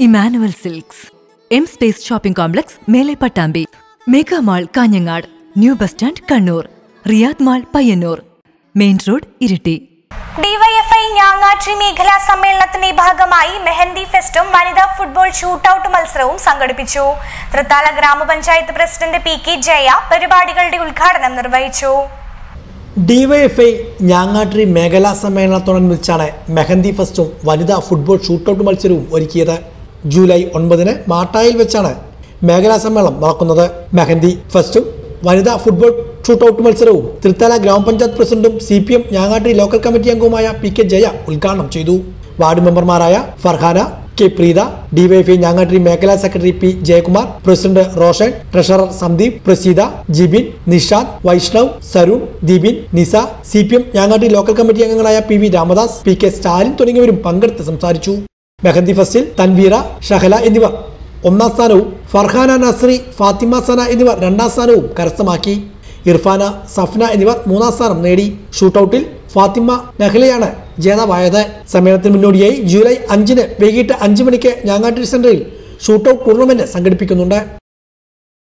Emmanuel silks M space shopping complex മേലെ Pattambi mega mall Kanhangad new bus stand Kannur Riyadh mall Payyanur main road Iritty DYFI Njangattiri മേഖലാ സമ്മേളനത്തിന്റെ ഭാഗമായി മെഹന്തി ഫെസ്റ്റും വനിതാ football shootout മത്സരവും സംഘടിപ്പിച്ചു തൃത്താല ഗ്രാമപഞ്ചായത്ത് പ്രസിഡന്റ് പി കെ ജയ പരിപാടികളുടെ ഉദ്ഘാടനം നിർവഹിച്ചു ഡിവൈഎഫ്ഐ ഞാങ്ങാട്രി മേഖലാ സമ്മേളനത്തോടനുബന്ധിച്ചാണ് മെഹന്തി ഫെസ്റ്റും വനിതാ ഫുട്ബോൾ ഷൂട്ടൌട്ട് മത്സരവും ഒരുക്കിയത് ജൂലൈ ഒൻപതിന് മാട്ടായിൽ വെച്ചാണ് മേഖലാ സമ്മേളനം നടക്കുന്നത് മെഹന്തി ഫെസ്റ്റും വനിതാ ഫുട്ബോൾ ഷൂട്ടൌട്ട് മത്സരവും തൃത്താല ഗ്രാമപഞ്ചായത്ത് പ്രസിഡന്റും C P M Njangattiri local committee അംഗവുമായ പി കെ ജയ ഉദ്ഘാടനം ചെയ്തു വാർഡ് മെമ്പർമാരായ ഫർഹാന കെ പ്രീത ഡിവൈഎഫ്ഐ ഞാങ്ങാട്രി മേഖലാ secretary P Jayakumar president Roshan treasurer Sandeep Praseetha Jibin Nishad Vaishnav Sarun Deepin Nisa C P M Njangattiri local committee അംഗങ്ങളായ P V Ramadas P K Stalin തുടങ്ങിയവരും പങ്കെടുത്ത് സംസാരിച്ചു മെഹന്തി ഫസ്റ്റിൽ തൻവീറ ഷഹല എന്നിവർ ഒന്നാം സ്ഥാനവും ഫർഹാന നസ്രി ഫാത്തിമ സന എന്നിവർ രണ്ടാം സ്ഥാനവും കരസ്ഥമാക്കി ഇർഫാന സഫ്ന എന്നിവർ മൂന്നാം സ്ഥാനം നേടി ഷൂട്ടൌട്ടിൽ ഫാത്തിമ നഹ്ലയാണ് ജേതാവായത് സമ്മേളനത്തിന് മുന്നോടിയായി ജൂലൈ അഞ്ചിന് വൈകിട്ട് അഞ്ച് മണിക്ക് ഞാങ്ങാട്ടിരി സെന്ററിൽ ഷൂട്ടൌട്ട് ടൂർണമെന്റ് സംഘടിപ്പിക്കുന്നുണ്ട്